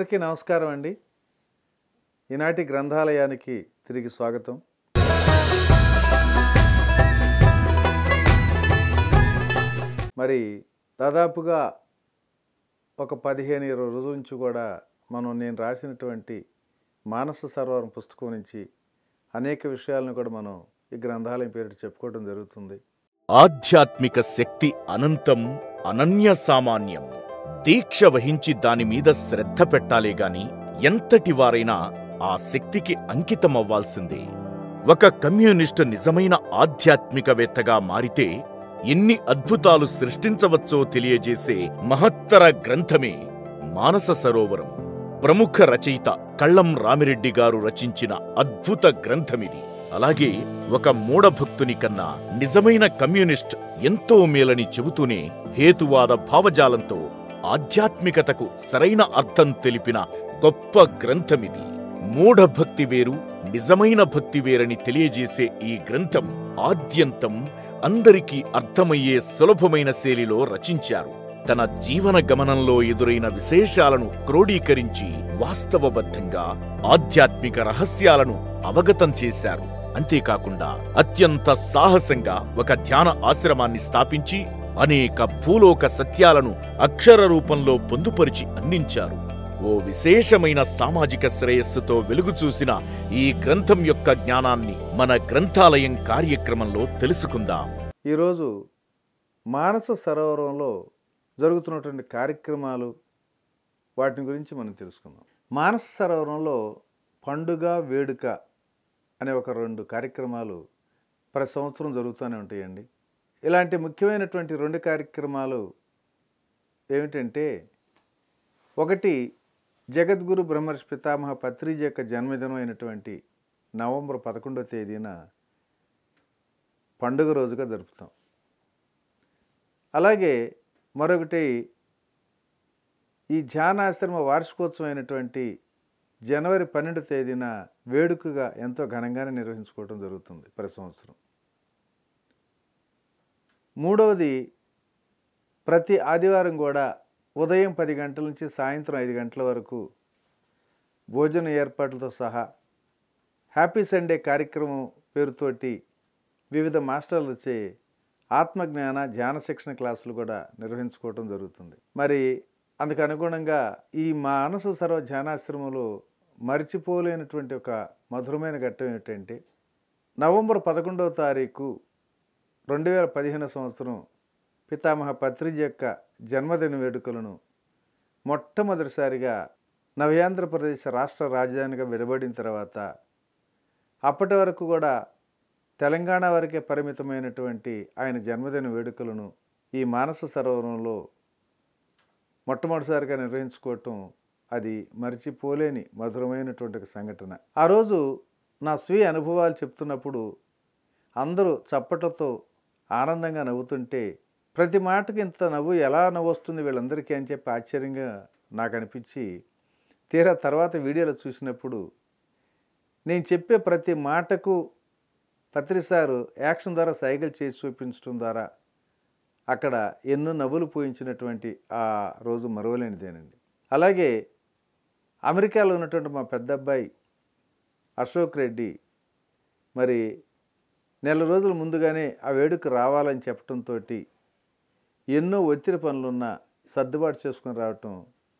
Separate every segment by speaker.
Speaker 1: అందరికీ నమస్కారం అండి ఈనాటి గ్రంథాలయానికి తిరిగి స్వాగతం మరి దాదాపుగా ఒక పదిహేను ఇరవై రోజుల నుంచి కూడా మనం నేను రాసినటువంటి మానస సరోవరం పుస్తకం నుంచి అనేక విషయాలను కూడా మనం ఈ గ్రంథాలయం పేరిట చెప్పుకోవడం జరుగుతుంది
Speaker 2: ఆధ్యాత్మిక శక్తి అనంతం అనన్య సామాన్యం దీక్ష వహించి దానిమీద శ్రద్ధ పెట్టాలే గాని ఎంతటి వారైనా ఆ శక్తికి అంకితమవ్వాల్సిందే ఒక కమ్యూనిస్టు నిజమైన ఆధ్యాత్మికవేత్తగా మారితే ఎన్ని అద్భుతాలు సృష్టించవచ్చో తెలియజేసే మహత్తర గ్రంథమే మానస సరోవరం ప్రముఖ రచయిత కళ్ళం రామిరెడ్డి గారు రచించిన అద్భుత గ్రంథమిది అలాగే ఒక మూఢభక్తుని కన్నా నిజమైన కమ్యూనిస్ట్ ఎంతో మేలని చెబుతూనే హేతువాద భావజాలంతో ఆధ్యాత్మికతకు సరైన అర్థం తెలిపిన గొప్ప గ్రంథమిది మూఢభక్తి వేరు నిజమైన భక్తి వేరని తెలియజేసే ఈ గ్రంథం ఆద్యంతం అందరికీ అర్థమయ్యే సులభమైన శైలిలో రచించారు తన జీవన గమనంలో ఎదురైన విశేషాలను క్రోడీకరించి వాస్తవబద్ధంగా ఆధ్యాత్మిక రహస్యాలను అవగతం చేశారు అంతేకాకుండా అత్యంత సాహసంగా ఒక ధ్యాన ఆశ్రమాన్ని స్థాపించి అనేక భూలోక సత్యాలను అక్షర రూపంలో పొందుపరిచి అందించారు ఓ విశేషమైన సామాజిక శ్రేయస్సుతో వెలుగు చూసిన ఈ గ్రంథం యొక్క జ్ఞానాన్ని మన గ్రంథాలయం కార్యక్రమంలో తెలుసుకుందాం
Speaker 1: ఈరోజు మానస సరోవరంలో జరుగుతున్నటువంటి కార్యక్రమాలు వాటిని గురించి మనం తెలుసుకుందాం మానస సరోవరంలో పండుగ వేడుక అనే ఒక రెండు కార్యక్రమాలు ప్రతి సంవత్సరం జరుగుతూనే ఉంటాయండి ఇలాంటి ముఖ్యమైనటువంటి రెండు కార్యక్రమాలు ఏమిటంటే ఒకటి జగద్గురు బ్రహ్మర్షి పితామహ పత్రిజీ యొక్క జన్మదినం అయినటువంటి నవంబర్ పదకొండవ తేదీన పండుగ రోజుగా జరుపుతాం అలాగే మరొకటి ఈ ధ్యానాశ్రమ వార్షికోత్సవం అయినటువంటి జనవరి పన్నెండు తేదీన వేడుకగా ఎంతో ఘనంగానే నిర్వహించుకోవడం జరుగుతుంది ప్రతి సంవత్సరం మూడవది ప్రతి ఆదివారం కూడా ఉదయం పది గంటల నుంచి సాయంత్రం ఐదు గంటల వరకు భోజన ఏర్పాట్లతో సహా హ్యాపీ సండే కార్యక్రమం పేరుతోటి వివిధ మాస్టర్లు వచ్చే ఆత్మజ్ఞాన ధ్యాన శిక్షణ క్లాసులు కూడా నిర్వహించుకోవటం జరుగుతుంది మరి అందుకు అనుగుణంగా ఈ మానస సర్వ ధ్యానాశ్రమంలో మరిచిపోలేనటువంటి ఒక మధురమైన ఘట్టం ఏమిటంటే నవంబర్ పదకొండవ తారీఖు రెండు వేల పదిహేను సంవత్సరం పితామహ పత్రిజీ యొక్క జన్మదిన వేడుకలను మొట్టమొదటిసారిగా నవ్యాంధ్రప్రదేశ్ రాష్ట్ర రాజధానిగా విడబడిన తర్వాత అప్పటి వరకు కూడా తెలంగాణ వరకే పరిమితమైనటువంటి ఆయన జన్మదిన వేడుకలను ఈ మానస సరోవరంలో మొట్టమొదటిసారిగా నిర్వహించుకోవటం అది మరిచిపోలేని మధురమైనటువంటి ఒక సంఘటన ఆ రోజు నా స్వీయ అనుభవాలు చెప్తున్నప్పుడు అందరూ చప్పటతో ఆనందంగా నవ్వుతుంటే ప్రతి మాటకి ఇంత నవ్వు ఎలా నవ్వు వస్తుంది వీళ్ళందరికీ అని చెప్పి ఆశ్చర్యంగా నాకు అనిపించి తీరా తర్వాత వీడియోలో చూసినప్పుడు నేను చెప్పే ప్రతి మాటకు పత్రిసారు యాక్షన్ ద్వారా సైకిల్ చేసి చూపించడం ద్వారా అక్కడ ఎన్నో నవ్వులు పోయించినటువంటి ఆ రోజు మరవలేనిదేనండి అలాగే అమెరికాలో ఉన్నటువంటి మా పెద్ద అబ్బాయి అశోక్ రెడ్డి మరి నెల రోజుల ముందుగానే ఆ వేడుక రావాలని చెప్పడంతో ఎన్నో ఒత్తిడి పనులున్నా సర్దుబాటు చేసుకుని రావటం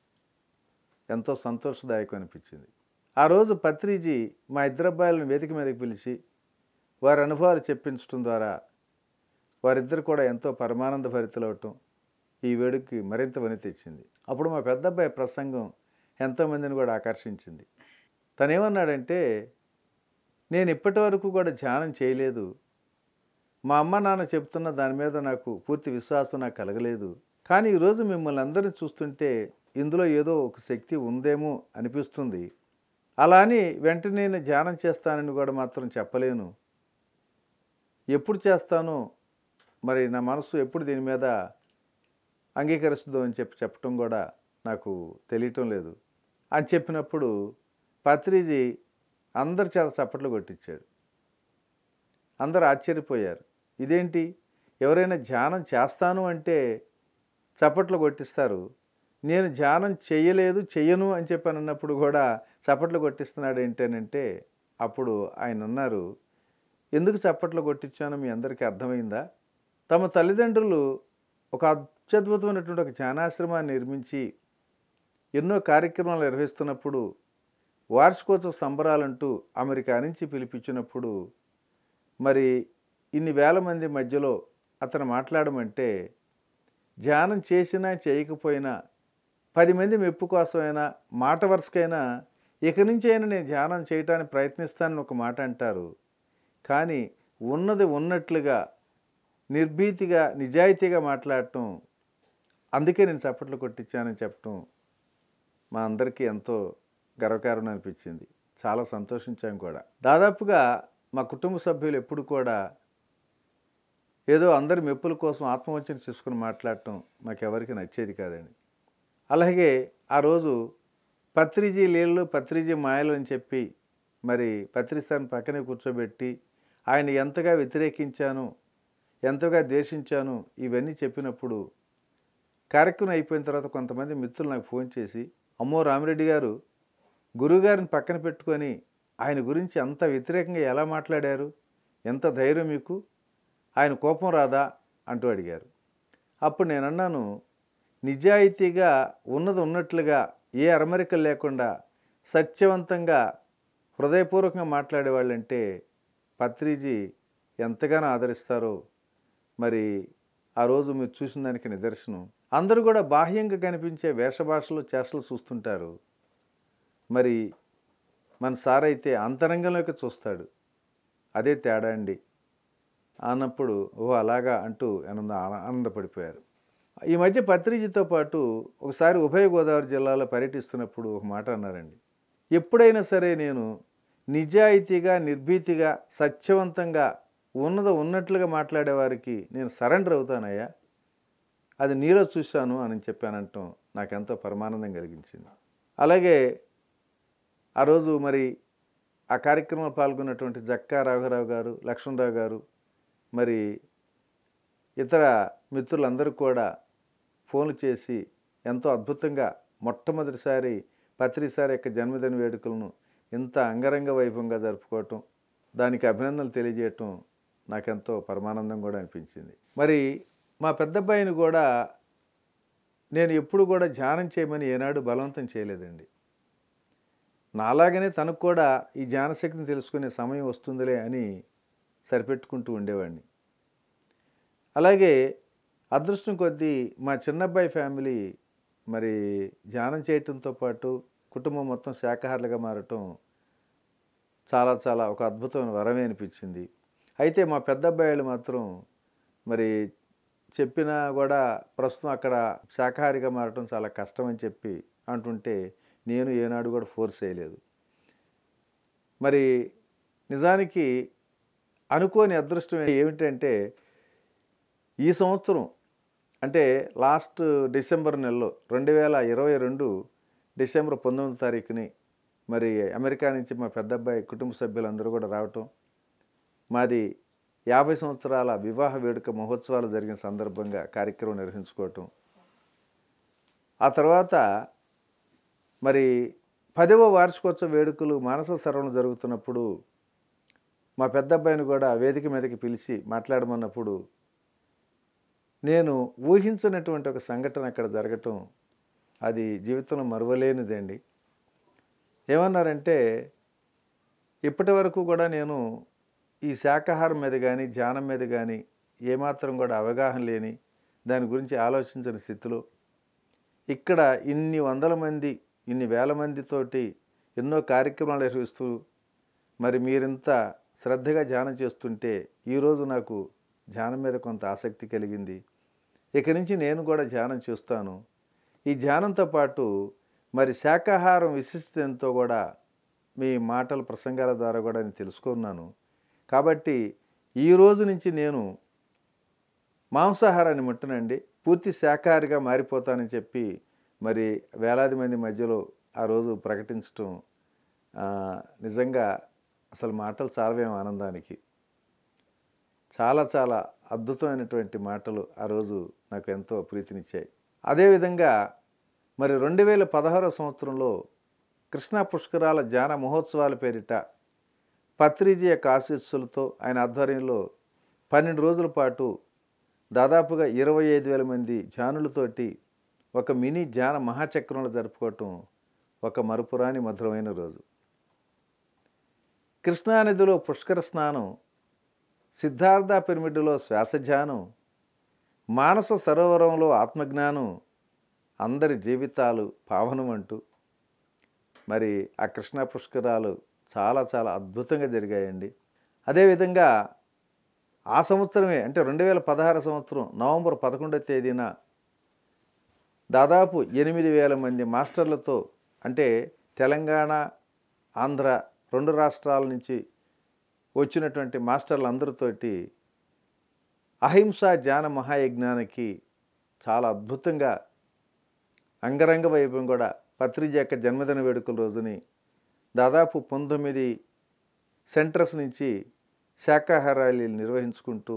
Speaker 1: ఎంతో సంతోషదాయకం అనిపించింది ఆ రోజు పత్రిజీ మా ఇద్దరు అబ్బాయిలను వేదిక మీదకి పిలిచి వారి అనుభవాలు చెప్పించడం ద్వారా వారిద్దరు కూడా ఎంతో పరమానంద భరితులవటం ఈ వేడుకకి మరింత వని తెచ్చింది అప్పుడు మా పెద్ద అబ్బాయి ప్రసంగం ఎంతోమందిని కూడా ఆకర్షించింది తనేమన్నాడంటే నేను ఇప్పటి వరకు కూడా ధ్యానం చేయలేదు మా అమ్మ నాన్న చెప్తున్న దాని మీద నాకు పూర్తి విశ్వాసం నాకు కలగలేదు కానీ ఈరోజు మిమ్మల్ని అందరిని చూస్తుంటే ఇందులో ఏదో ఒక శక్తి ఉందేమో అనిపిస్తుంది అలా అని వెంటనే నేను ధ్యానం చేస్తానని కూడా మాత్రం చెప్పలేను ఎప్పుడు చేస్తానో మరి నా మనసు ఎప్పుడు దీని మీద అంగీకరిస్తుందో అని చెప్పి చెప్పడం కూడా నాకు తెలియటం లేదు అని చెప్పినప్పుడు పత్రిజీ అందరి చేత చప్పట్లు కొట్టించాడు అందరు ఆశ్చర్యపోయారు ఇదేంటి ఎవరైనా ధ్యానం చేస్తాను అంటే చప్పట్లు కొట్టిస్తారు నేను ధ్యానం చేయలేదు చెయ్యను అని చెప్పి అన్నప్పుడు కూడా చప్పట్లు కొట్టిస్తున్నాడు ఏంటనంటే అప్పుడు ఆయన అన్నారు ఎందుకు చప్పట్లు కొట్టించానో మీ అందరికీ అర్థమైందా తమ తల్లిదండ్రులు ఒక అత్యద్భుతమైనటువంటి ఒక ధ్యానాశ్రమాన్ని నిర్మించి ఎన్నో కార్యక్రమాలు నిర్వహిస్తున్నప్పుడు వార్షికోత్సవ సంబరాలంటూ అమెరికా నుంచి పిలిపించినప్పుడు మరి ఇన్ని వేల మంది మధ్యలో అతను మాట్లాడమంటే ధ్యానం చేసినా చేయకపోయినా పది మంది మెప్పు కోసమైనా మాట వరుసకైనా ఇక నుంచి అయినా నేను ధ్యానం చేయడానికి ప్రయత్నిస్తానని ఒక మాట అంటారు కానీ ఉన్నది ఉన్నట్లుగా నిర్భీతిగా నిజాయితీగా మాట్లాడటం అందుకే నేను చప్పట్లు కొట్టించానని చెప్పటం మా అందరికీ ఎంతో గర్వకారణం అనిపించింది చాలా సంతోషించాం కూడా దాదాపుగా మా కుటుంబ సభ్యులు ఎప్పుడు కూడా ఏదో అందరి మెప్పుల కోసం ఆత్మవంచన చేసుకుని మాట్లాడటం మాకెవరికి నచ్చేది కాదండి అలాగే ఆ రోజు పత్రిజీ లీలలు పత్రిజీ మాయలు అని చెప్పి మరి పత్రిస్తాన్ని పక్కనే కూర్చోబెట్టి ఆయన ఎంతగా వ్యతిరేకించాను ఎంతగా ద్వేషించాను ఇవన్నీ చెప్పినప్పుడు కార్యక్రమం అయిపోయిన తర్వాత కొంతమంది మిత్రులు నాకు ఫోన్ చేసి అమ్మో రామిరెడ్డి గారు గురువుగారిని పక్కన పెట్టుకొని ఆయన గురించి అంత వ్యతిరేకంగా ఎలా మాట్లాడారు ఎంత ధైర్యం మీకు ఆయన కోపం రాదా అంటూ అడిగారు అప్పుడు నేను అన్నాను నిజాయితీగా ఉన్నది ఉన్నట్లుగా ఏ అరమరికలు లేకుండా సత్యవంతంగా హృదయపూర్వకంగా మాట్లాడేవాళ్ళంటే పత్రిజీ ఎంతగానో ఆదరిస్తారో మరి ఆ రోజు మీరు చూసిన దానికి నిదర్శనం అందరూ కూడా బాహ్యంగా కనిపించే వేషభాషలు చేష్టలు చూస్తుంటారు మరి మన సార్ అయితే అంతరంగంలోకి చూస్తాడు అదే తేడా అండి అన్నప్పుడు ఓ అలాగా అంటూ ఆనంద ఆనందపడిపోయారు ఈ మధ్య పత్రిజీతో పాటు ఒకసారి ఉభయ గోదావరి జిల్లాలో పర్యటిస్తున్నప్పుడు ఒక మాట అన్నారండి ఎప్పుడైనా సరే నేను నిజాయితీగా నిర్భీతిగా సత్యవంతంగా ఉన్నది ఉన్నట్లుగా మాట్లాడేవారికి నేను సరెండర్ అవుతానయ్యా అది నీలో చూశాను అని చెప్పానంటాం నాకెంతో పరమానందం కలిగించింది అలాగే ఆ రోజు మరి ఆ కార్యక్రమంలో పాల్గొన్నటువంటి జక్కా రాఘవరావు గారు లక్ష్మణరావు గారు మరి ఇతర మిత్రులందరూ కూడా ఫోన్లు చేసి ఎంతో అద్భుతంగా మొట్టమొదటిసారి పత్రిసారి యొక్క జన్మదిన వేడుకలను ఇంత అంగరంగ వైభవంగా జరుపుకోవటం దానికి అభినందనలు తెలియజేయటం నాకెంతో పరమానందం కూడా అనిపించింది మరి మా పెద్దబ్బాయిని కూడా నేను ఎప్పుడు కూడా ధ్యానం చేయమని ఏనాడు బలవంతం చేయలేదండి నాలాగనే తనకు కూడా ఈ ధ్యానశక్తిని తెలుసుకునే సమయం వస్తుందిలే అని సరిపెట్టుకుంటూ ఉండేవాడిని అలాగే అదృష్టం కొద్దీ మా చిన్నబ్బాయి ఫ్యామిలీ మరి ధ్యానం చేయటంతో పాటు కుటుంబం మొత్తం శాకాహారులుగా మారటం చాలా చాలా ఒక అద్భుతమైన వరమే అనిపించింది అయితే మా పెద్ద అబ్బాయిలు మాత్రం మరి చెప్పినా కూడా ప్రస్తుతం అక్కడ శాకాహారిగా మారటం చాలా కష్టం అని చెప్పి అంటుంటే నేను ఏనాడు కూడా ఫోర్స్ చేయలేదు మరి నిజానికి అనుకోని అదృష్టం ఏమిటంటే ఈ సంవత్సరం అంటే లాస్ట్ డిసెంబర్ నెలలో రెండు వేల ఇరవై రెండు డిసెంబర్ పంతొమ్మిదో తారీఖుని మరి అమెరికా నుంచి మా పెద్ద అబ్బాయి కుటుంబ సభ్యులందరూ కూడా రావటం మాది యాభై సంవత్సరాల వివాహ వేడుక మహోత్సవాలు జరిగిన సందర్భంగా కార్యక్రమం నిర్వహించుకోవటం ఆ తర్వాత మరి పదవ వార్షికోత్సవ వేడుకలు మానస సరవణ జరుగుతున్నప్పుడు మా పెద్ద అబ్బాయిని కూడా వేదిక మీదకి పిలిచి మాట్లాడమన్నప్పుడు నేను ఊహించినటువంటి ఒక సంఘటన అక్కడ జరగటం అది జీవితంలో మరువలేనిదండి ఏమన్నారంటే ఇప్పటి వరకు కూడా నేను ఈ శాకాహారం మీద కానీ ధ్యానం మీద కానీ ఏమాత్రం కూడా అవగాహన లేని దాని గురించి ఆలోచించని స్థితిలో ఇక్కడ ఇన్ని వందల మంది ఇన్ని వేల మందితోటి ఎన్నో కార్యక్రమాలు నిర్వహిస్తూ మరి మీరింత శ్రద్ధగా ధ్యానం చేస్తుంటే ఈరోజు నాకు ధ్యానం మీద కొంత ఆసక్తి కలిగింది ఇక నుంచి నేను కూడా ధ్యానం చేస్తాను ఈ ధ్యానంతో పాటు మరి శాకాహారం విశిష్టతతో కూడా మీ మాటల ప్రసంగాల ద్వారా కూడా నేను తెలుసుకున్నాను కాబట్టి ఈ రోజు నుంచి నేను మాంసాహారాన్ని ముట్టనండి పూర్తి శాకాహారిగా మారిపోతానని చెప్పి మరి వేలాది మంది మధ్యలో ఆ రోజు ప్రకటించటం ఆ, నిజంగా అసలు మాటలు చాలవేం ఆనందానికి చాలా చాలా అద్భుతమైనటువంటి మాటలు ఆ రోజు నాకు ఎంతో ప్రీతినిచ్చాయి అదేవిధంగా మరి రెండు వేల పదహారో సంవత్సరంలో కృష్ణా పుష్కరాల జాన మహోత్సవాల పేరిట పత్రిజీ యొక్క ఆశీస్సులతో ఆయన ఆధ్వర్యంలో పన్నెండు రోజుల పాటు దాదాపుగా ఇరవై ఐదు వేల మంది జానులతోటి ఒక మినీ జాన మహాచక్రంలో జరుపుకోవటం ఒక మరుపురాని మధురమైన రోజు కృష్ణానదిలో పుష్కర స్నానం సిద్ధార్థ పిరమిడ్లో శ్వాసధ్యానం మానస సరోవరంలో ఆత్మజ్ఞానం అందరి జీవితాలు పావనం అంటూ మరి ఆ కృష్ణా పుష్కరాలు చాలా చాలా అద్భుతంగా జరిగాయండి అదేవిధంగా ఆ సంవత్సరమే అంటే రెండు వేల పదహారు సంవత్సరం నవంబర్ పదకొండవ తేదీన దాదాపు ఎనిమిది వేల మంది మాస్టర్లతో అంటే తెలంగాణ ఆంధ్ర రెండు రాష్ట్రాల నుంచి వచ్చినటువంటి మాస్టర్లందరితోటి అహింసా జ్ఞాన మహాయజ్ఞానికి చాలా అద్భుతంగా అంగరంగ వైభవం కూడా పత్రిజ యొక్క జన్మదిన వేడుకల రోజుని దాదాపు పంతొమ్మిది సెంటర్స్ నుంచి శాకాహారాలు నిర్వహించుకుంటూ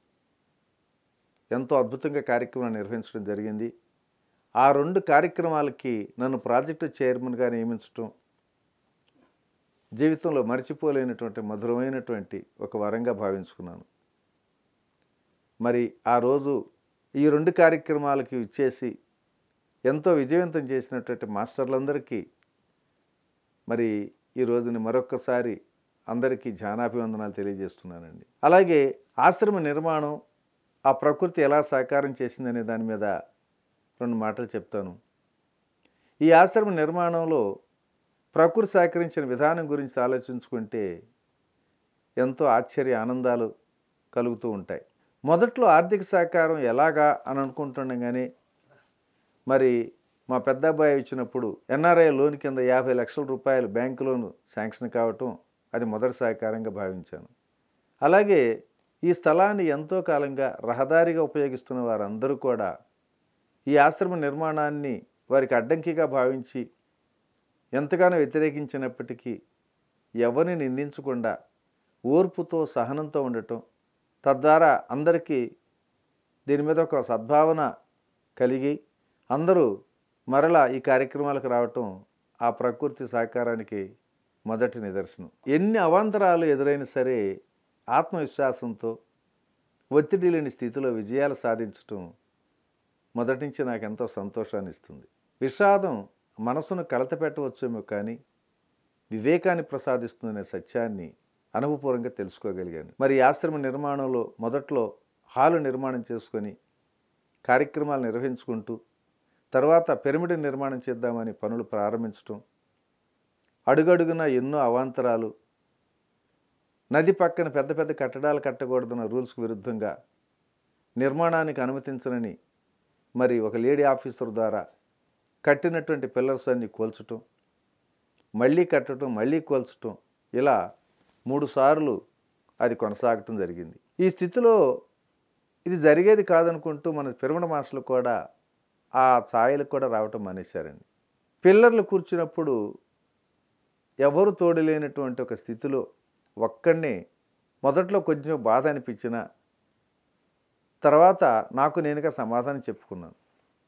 Speaker 1: ఎంతో అద్భుతంగా కార్యక్రమాన్ని నిర్వహించడం జరిగింది ఆ రెండు కార్యక్రమాలకి నన్ను ప్రాజెక్టు చైర్మన్గా నియమించటం జీవితంలో మర్చిపోలేనటువంటి మధురమైనటువంటి ఒక వరంగా భావించుకున్నాను మరి ఆ రోజు ఈ రెండు కార్యక్రమాలకి ఇచ్చేసి ఎంతో విజయవంతం చేసినటువంటి మాస్టర్లందరికీ మరి ఈ రోజుని మరొక్కసారి అందరికీ జానాభివందనాలు తెలియజేస్తున్నానండి అలాగే ఆశ్రమ నిర్మాణం ఆ ప్రకృతి ఎలా సహకారం చేసిందనే దాని మీద రెండు మాటలు చెప్తాను ఈ ఆశ్రమ నిర్మాణంలో ప్రకృతి సహకరించిన విధానం గురించి ఆలోచించుకుంటే ఎంతో ఆశ్చర్య ఆనందాలు కలుగుతూ ఉంటాయి మొదట్లో ఆర్థిక సహకారం ఎలాగా అని అనుకుంటున్నాం కానీ మరి మా పెద్ద అబ్బాయి ఇచ్చినప్పుడు ఎన్ఆర్ఐ లోన్ కింద యాభై లక్షల రూపాయలు బ్యాంకు లోన్ శాంక్షన్ కావటం అది మొదటి సహకారంగా భావించాను అలాగే ఈ స్థలాన్ని ఎంతో కాలంగా రహదారిగా ఉపయోగిస్తున్న వారందరూ కూడా ఈ ఆశ్రమ నిర్మాణాన్ని వారికి అడ్డంకిగా భావించి ఎంతగానో వ్యతిరేకించినప్పటికీ ఎవరిని నిందించకుండా ఓర్పుతో సహనంతో ఉండటం తద్వారా అందరికీ దీని మీద ఒక సద్భావన కలిగి అందరూ మరలా ఈ కార్యక్రమాలకు రావటం ఆ ప్రకృతి సహకారానికి మొదటి నిదర్శనం ఎన్ని అవాంతరాలు ఎదురైనా సరే ఆత్మవిశ్వాసంతో ఒత్తిడి లేని స్థితిలో విజయాలు సాధించటం మొదటి నుంచి నాకు ఎంతో సంతోషాన్ని ఇస్తుంది విషాదం మనసును కలత పెట్టవచ్చేమో కానీ వివేకాన్ని ప్రసాదిస్తుందనే సత్యాన్ని అనుభవపూర్వంగా తెలుసుకోగలిగాను మరి ఈ ఆశ్రమ నిర్మాణంలో మొదట్లో హాలు నిర్మాణం చేసుకొని కార్యక్రమాలు నిర్వహించుకుంటూ తర్వాత పిరమిడ్ నిర్మాణం చేద్దామని పనులు ప్రారంభించటం అడుగడుగున ఎన్నో అవాంతరాలు నది పక్కన పెద్ద పెద్ద కట్టడాలు కట్టకూడదన్న రూల్స్కి విరుద్ధంగా నిర్మాణానికి అనుమతించనని మరి ఒక లేడీ ఆఫీసర్ ద్వారా కట్టినటువంటి పిల్లర్స్ అన్ని కోల్చటం మళ్ళీ కట్టడం మళ్ళీ కోల్చటం ఇలా మూడు సార్లు అది కొనసాగటం జరిగింది ఈ స్థితిలో ఇది జరిగేది కాదనుకుంటూ మన పిరమిడ మాస్టర్లు కూడా ఆ ఛాయలకు కూడా రావటం మానేశారండి పిల్లర్లు కూర్చున్నప్పుడు ఎవరు తోడలేనటువంటి ఒక స్థితిలో ఒక్కడినే మొదట్లో కొంచెం బాధ అనిపించిన తర్వాత నాకు నేనుగా సమాధానం చెప్పుకున్నాను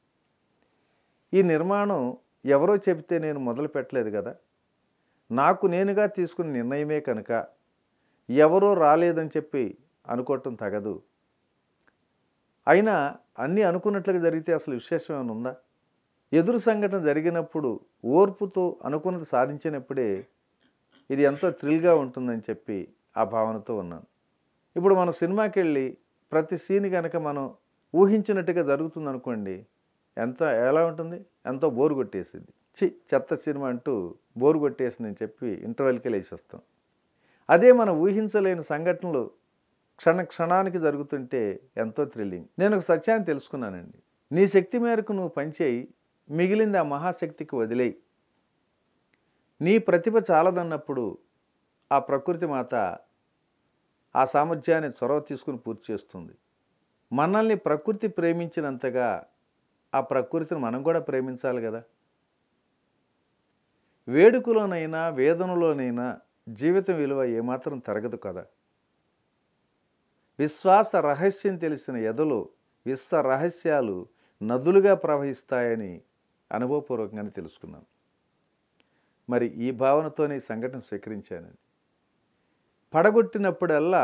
Speaker 1: ఈ నిర్మాణం ఎవరో చెబితే నేను మొదలు పెట్టలేదు కదా నాకు నేనుగా తీసుకున్న నిర్ణయమే కనుక ఎవరో రాలేదని చెప్పి అనుకోవటం తగదు అయినా అన్నీ అనుకున్నట్లుగా జరిగితే అసలు విశేషం ఏమైనా ఉందా ఎదురు సంఘటన జరిగినప్పుడు ఓర్పుతో అనుకున్నది సాధించినప్పుడే ఇది ఎంతో థ్రిల్గా ఉంటుందని చెప్పి ఆ భావనతో ఉన్నాను ఇప్పుడు మనం సినిమాకి వెళ్ళి ప్రతి సీన్ కనుక మనం ఊహించినట్టుగా జరుగుతుంది అనుకోండి ఎంత ఎలా ఉంటుంది ఎంతో బోరు కొట్టేసింది చి చెత్త సినిమా అంటూ బోరు కొట్టేసిందని చెప్పి ఇంటర్వెల్కి లేచి వస్తాం అదే మనం ఊహించలేని సంఘటనలు క్షణ క్షణానికి జరుగుతుంటే ఎంతో థ్రిల్లింగ్ నేను ఒక సత్యాన్ని తెలుసుకున్నానండి నీ శక్తి మేరకు నువ్వు పనిచేయి మిగిలింది ఆ మహాశక్తికి వదిలేయి నీ ప్రతిభ చాలదన్నప్పుడు ఆ ప్రకృతి మాత ఆ సామర్థ్యాన్ని చొరవ తీసుకుని పూర్తి చేస్తుంది మనల్ని ప్రకృతి ప్రేమించినంతగా ఆ ప్రకృతిని మనం కూడా ప్రేమించాలి కదా వేడుకలోనైనా వేదనలోనైనా జీవితం విలువ ఏమాత్రం తరగదు కదా విశ్వాస రహస్యం తెలిసిన ఎదలు విశ్వ రహస్యాలు నదులుగా ప్రవహిస్తాయని అనుభవపూర్వకంగానే తెలుసుకున్నాను మరి ఈ భావనతోనే ఈ సంఘటన స్వీకరించానండి పడగొట్టినప్పుడల్లా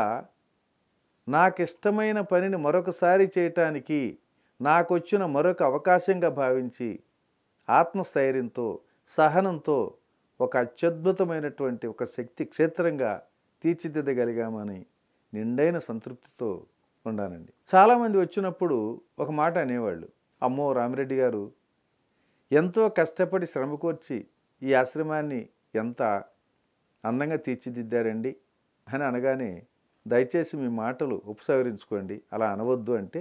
Speaker 1: నాకు ఇష్టమైన పనిని మరొకసారి చేయటానికి నాకు వచ్చిన మరొక అవకాశంగా భావించి ఆత్మస్థైర్యంతో సహనంతో ఒక అత్యద్భుతమైనటువంటి ఒక శక్తి క్షేత్రంగా తీర్చిదిద్దగలిగామని నిండైన సంతృప్తితో ఉన్నానండి చాలామంది వచ్చినప్పుడు ఒక మాట అనేవాళ్ళు అమ్మో రామిరెడ్డి గారు ఎంతో కష్టపడి శ్రమ కోర్చి ఈ ఆశ్రమాన్ని ఎంత అందంగా తీర్చిదిద్దారండి అని అనగానే దయచేసి మీ మాటలు ఉపసంహరించుకోండి అలా అనవద్దు అంటే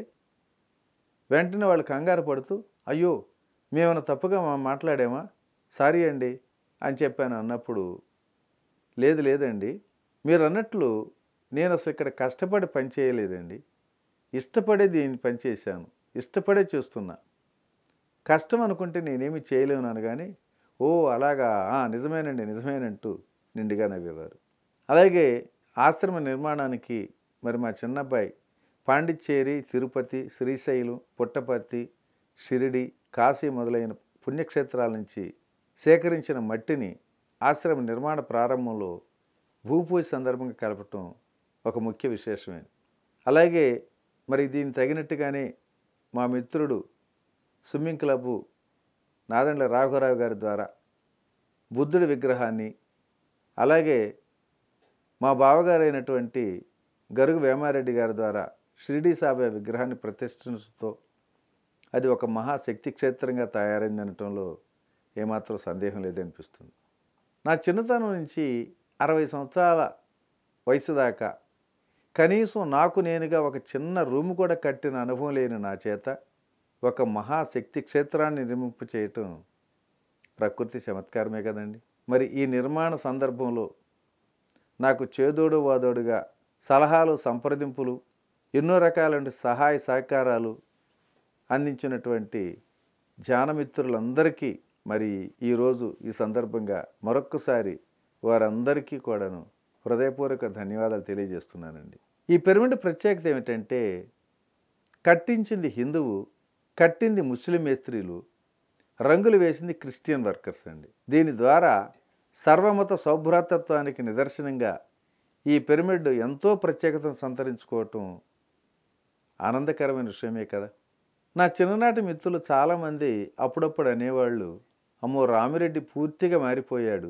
Speaker 1: వెంటనే వాళ్ళు కంగారు పడుతూ అయ్యో మేమైనా తప్పుగా మా మాట్లాడామా సారీ అండి అని చెప్పాను అన్నప్పుడు లేదు లేదండి మీరు అన్నట్లు నేను అసలు ఇక్కడ కష్టపడి పని చేయలేదండి ఇష్టపడే దీన్ని పనిచేశాను ఇష్టపడే చేస్తున్నా కష్టం అనుకుంటే నేనేమి చేయలేను అనగానే ఓ అలాగా ఆ, నిజమేనండి నిజమేనంటూ నిండుగా నవ్వేవారు అలాగే ఆశ్రమ నిర్మాణానికి మరి మా చిన్నబ్బాయి పాండిచ్చేరి తిరుపతి శ్రీశైలం పుట్టపర్తి షిరిడి కాశీ మొదలైన పుణ్యక్షేత్రాల నుంచి సేకరించిన మట్టిని ఆశ్రమ నిర్మాణ ప్రారంభంలో భూపూజ సందర్భంగా కలపటం ఒక ముఖ్య విశేషమే అలాగే మరి దీనికి తగినట్టుగానే మా మిత్రుడు స్విమ్మింగ్ క్లబ్బు నాదండ్ల రాఘవరావు గారి ద్వారా బుద్ధుడి విగ్రహాన్ని అలాగే మా బావగారైనటువంటి గరుగు వేమారెడ్డి గారి ద్వారా షిరిడీ సాబే విగ్రహాన్ని ప్రతిష్ఠించడంతో అది ఒక మహాశక్తి క్షేత్రంగా తయారైందనటంలో ఏమాత్రం సందేహం లేదనిపిస్తుంది నా చిన్నతనం నుంచి అరవై సంవత్సరాల వయసు దాకా కనీసం నాకు నేనుగా ఒక చిన్న రూమ్ కూడా కట్టిన అనుభవం లేని నా చేత ఒక మహాశక్తి క్షేత్రాన్ని నిర్మింపు చేయటం ప్రకృతి చమత్కారమే కదండి మరి ఈ నిర్మాణ సందర్భంలో నాకు చేదోడు వాదోడుగా సలహాలు సంప్రదింపులు ఎన్నో రకాలైన సహాయ సహకారాలు అందించినటువంటి ధ్యానమిత్రులందరికీ మరి ఈరోజు ఈ సందర్భంగా మరొక్కసారి వారందరికీ కూడాను హృదయపూర్వక ధన్యవాదాలు తెలియజేస్తున్నానండి ఈ పిరమిడ్ ప్రత్యేకత ఏమిటంటే కట్టించింది హిందువు కట్టింది ముస్లిం మేస్త్రీలు రంగులు వేసింది క్రిస్టియన్ వర్కర్స్ అండి దీని ద్వారా సర్వమత సౌభ్రాతత్వానికి నిదర్శనంగా ఈ పిరమిడ్ ఎంతో ప్రత్యేకతను సంతరించుకోవటం ఆనందకరమైన విషయమే కదా నా చిన్ననాటి మిత్రులు చాలామంది అప్పుడప్పుడు అనేవాళ్ళు అమ్మో రామిరెడ్డి పూర్తిగా మారిపోయాడు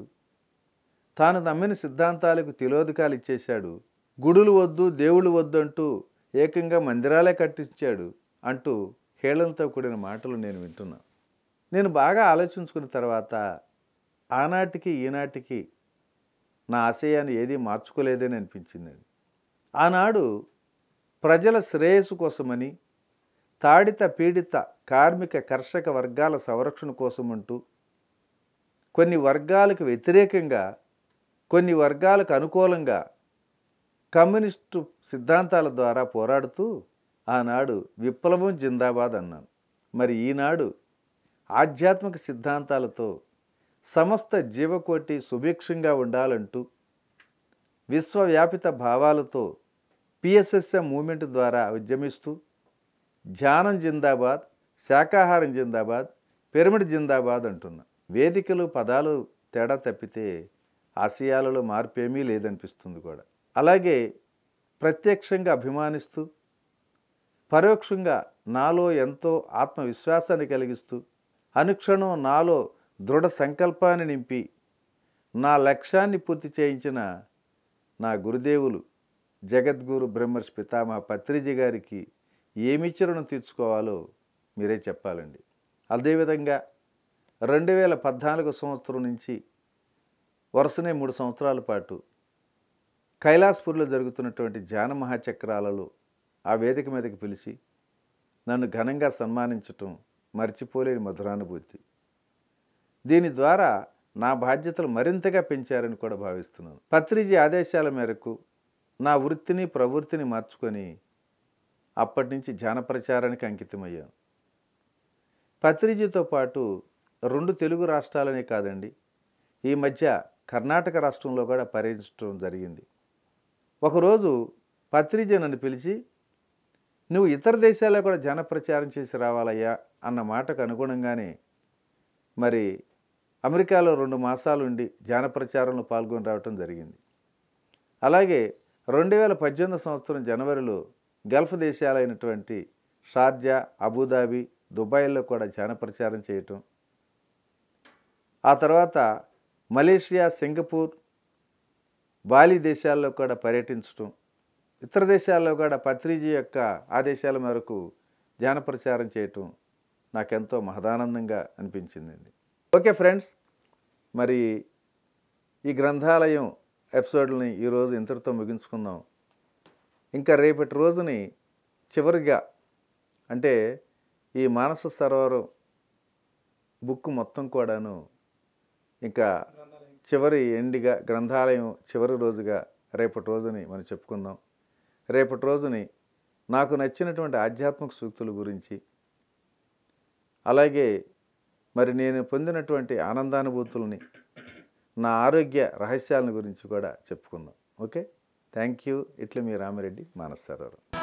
Speaker 1: తాను నమ్మిన సిద్ధాంతాలకు తిలోదకాలు ఇచ్చేశాడు గుడులు వద్దు దేవుళ్ళు వద్దు అంటూ ఏకంగా మందిరాలే కట్టించాడు అంటూ హేళనతో కూడిన మాటలు నేను వింటున్నా నేను బాగా ఆలోచించుకున్న తర్వాత ఆనాటికి ఈనాటికి నా ఆశయాన్ని ఏదీ మార్చుకోలేదని అనిపించిందండి ఆనాడు ప్రజల శ్రేయస్సు కోసమని తాడిత పీడిత కార్మిక కర్షక వర్గాల సంరక్షణ కోసమంటూ కొన్ని వర్గాలకు వ్యతిరేకంగా కొన్ని వర్గాలకు అనుకూలంగా కమ్యూనిస్టు సిద్ధాంతాల ద్వారా పోరాడుతూ ఆనాడు విప్లవం జిందాబాద్ అన్నాను మరి ఈనాడు ఆధ్యాత్మిక సిద్ధాంతాలతో సమస్త జీవకోటి సుభిక్షంగా ఉండాలంటూ విశ్వవ్యాపిత భావాలతో పిఎస్ఎస్ఎం మూమెంట్ ద్వారా ఉద్యమిస్తూ ధ్యానం జిందాబాద్ శాకాహారం జిందాబాద్ పిరమిడ్ జిందాబాద్ అంటున్నా వేదికలు పదాలు తేడా తప్పితే ఆశయాలలో మార్పేమీ లేదనిపిస్తుంది కూడా అలాగే ప్రత్యక్షంగా అభిమానిస్తూ పరోక్షంగా నాలో ఎంతో ఆత్మవిశ్వాసాన్ని కలిగిస్తూ అనుక్షణం నాలో దృఢ సంకల్పాన్ని నింపి నా లక్ష్యాన్ని పూర్తి చేయించిన నా గురుదేవులు జగద్గురు బ్రహ్మర్షి పితామహ పత్రిజీ గారికి ఏమిచ్చి రుణం తీర్చుకోవాలో మీరే చెప్పాలండి అదేవిధంగా రెండు వేల పద్నాలుగు సంవత్సరం నుంచి వరుసనే మూడు సంవత్సరాల పాటు కైలాస్పూర్లో జరుగుతున్నటువంటి ధ్యాన మహాచక్రాలలో ఆ వేదిక మీదకి పిలిచి నన్ను ఘనంగా సన్మానించటం మర్చిపోలేని మధురానుభూతి దీని ద్వారా నా బాధ్యతలు మరింతగా పెంచారని కూడా భావిస్తున్నాను పత్రిజీ ఆదేశాల మేరకు నా వృత్తిని ప్రవృత్తిని మార్చుకొని అప్పటి నుంచి ధ్యాన ప్రచారానికి అంకితమయ్యాను పత్రిజీతో పాటు రెండు తెలుగు రాష్ట్రాలనే కాదండి ఈ మధ్య కర్ణాటక రాష్ట్రంలో కూడా పర్యటించడం జరిగింది ఒకరోజు పత్రిజీ నన్ను పిలిచి నువ్వు ఇతర దేశాల్లో కూడా జన ప్రచారం చేసి రావాలయ్యా అన్న మాటకు అనుగుణంగానే మరి అమెరికాలో రెండు మాసాలు ఉండి ధ్యాన ప్రచారంలో పాల్గొని రావటం జరిగింది అలాగే రెండు వేల పద్దెనిమిది సంవత్సరం జనవరిలో గల్ఫ్ దేశాలైనటువంటి షార్జా అబుదాబి దుబాయ్లో కూడా ధ్యాన ప్రచారం చేయటం ఆ తర్వాత మలేషియా సింగపూర్ బాలి దేశాల్లో కూడా పర్యటించటం ఇతర దేశాల్లో కూడా పత్రిజీ యొక్క ఆదేశాల మేరకు ధ్యాన ప్రచారం చేయటం నాకెంతో మహదానందంగా అనిపించిందండి ఓకే ఫ్రెండ్స్ మరి ఈ గ్రంథాలయం ఎపిసోడ్ని ఈరోజు ఇంతటితో ముగించుకుందాం ఇంకా రేపటి రోజుని చివరిగా అంటే ఈ మానస సరోవరం బుక్ మొత్తం కూడాను ఇంకా చివరి ఎండిగా గ్రంథాలయం చివరి రోజుగా రేపటి రోజుని మనం చెప్పుకుందాం రేపటి రోజుని నాకు నచ్చినటువంటి ఆధ్యాత్మిక సూక్తుల గురించి అలాగే మరి నేను పొందినటువంటి ఆనందానుభూతుల్ని నా ఆరోగ్య రహస్యాలను గురించి కూడా చెప్పుకుందాం ఓకే థ్యాంక్ యూ ఇట్లా మీ రామిరెడ్డి మానస్ సరోవరం